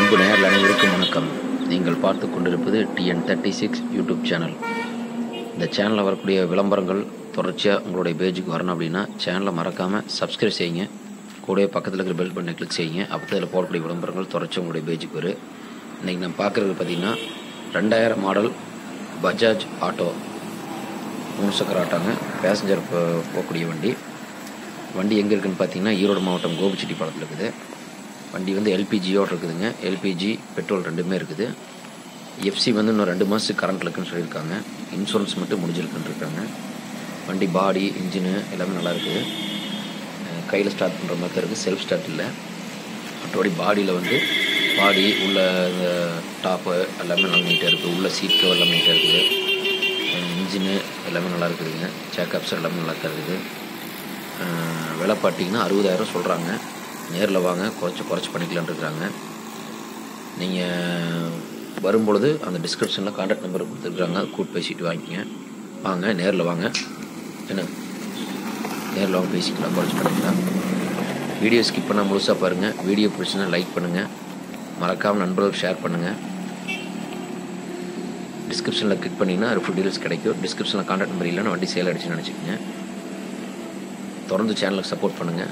அன்பு நேயர்கள் அனைவருக்கும் வணக்கம் நீங்கள் பார்த்து கொண்டிருப்பது TN thirty six YouTube channel இந்த சேனலில் வரக்கூடிய விளம்பரங்கள் தொடர்ச்சியாக உங்களுடைய பேஜுக்கு வரணும் அப்படின்னா சேனலை மறக்காமல் சப்ஸ்கிரைப் செய்யுங்க கூடவே பக்கத்தில் இருக்கிற பெல் பட்டனை கிளிக் செய்யுங்க அப்போ அதில் போடக்கூடிய விளம்பரங்கள் தொடர்ச்சி உங்களுடைய பேஜுக்கு வரும் இன்றைக்கி நம்ம பார்க்குறது பார்த்திங்கன்னா ரெண்டாயிரம் மாடல் பஜாஜ் ஆட்டோ மூணு சக்கர ஆட்டோங்க பேசஞ்சர் போ- போகக்கூடிய வண்டி வண்டி எங்கே இருக்குன்னு பார்த்தீங்கன்னா ஈரோடு மாவட்டம் கோபிச்செட்டிப்பாளையத்தில் இருக்குது வண்டி வந்து எல்பிஜியோடு இருக்குதுங்க எல்பிஜி பெட்ரோல் ரெண்டுமே இருக்குது எஃப்சி வந்து இன்னும் ரெண்டு மாதத்துக்கு கரண்ட்டில் இருக்குன்னு சொல்லியிருக்காங்க இன்சூரன்ஸ் மட்டும் முடிஞ்சிருக்குன்னு இருக்காங்க வண்டி பாடி இன்ஜினு எல்லாமே நல்லா இருக்குது கையில் ஸ்டார்ட் பண்ணுற மாதிரி தான் இருக்குது செல்ஃப் ஸ்டார்ட் இல்லை மற்றபடி பாடியில் வந்து பாடி உள்ள இந்த டாப்பு எல்லாமே நல்லா நீட்டாக இருக்குது உள்ள சீட் கவர் எல்லாமே நீட்டாக இருக்குது இன்ஜினு எல்லாமே நல்லா இருக்குதுங்க சேக்கப்ஸ் எல்லாமே நல்லா தான் இருக்குது அஹ் விலை பார்த்தீங்கன்னா அறுபதாயிரம் சொல்கிறாங்க நேரில் வாங்க குறைச்சி குறைச்சி பண்ணிக்கலான்னு இருக்கிறாங்க நீங்கள் வரும்பொழுது அந்த டிஸ்கிரிப்ஷனில் கான்டாக்ட் நம்பர் கொடுத்துருக்குறாங்க கூட்டு பேசிட்டு வாங்கிக்கங்க வாங்க நேரில் வாங்க என்ன நேரில் வாங்க பேசிக்கலாம் குறைச்சி பண்ணிக்கலாம் வீடியோ ஸ்கிப் பண்ணால் முழுசாக பாருங்கள் வீடியோ பிடிச்சுன்னா லைக் பண்ணுங்கள் மறக்காமல் நண்பர்களுக்கு ஷேர் பண்ணுங்கள் டிஸ்கிரிப்ஷனில் கிளிக் பண்ணிங்கன்னா அது ஃபுல் டீல்ஸ் கிடைக்கும் டிஸ்கிரிப்ஷனில் கான்டாக்ட் நம்பர் இல்லைன்னா வண்டி சேல் அடிச்சுன்னு நினச்சிக்கோங்க தொடர்ந்து சேனலுக்கு சப்போர்ட் பண்ணுங்கள்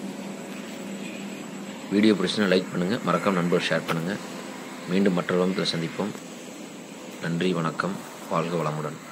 வீடியோ பிடிச்சுன்னா லைக் பண்ணுங்கள் மறக்காம நண்பர் ஷேர் பண்ணுங்கள் மீண்டும் மற்றொரு வகுப்பில் சந்திப்போம் நன்றி வணக்கம் வாழ்க வளமுடன்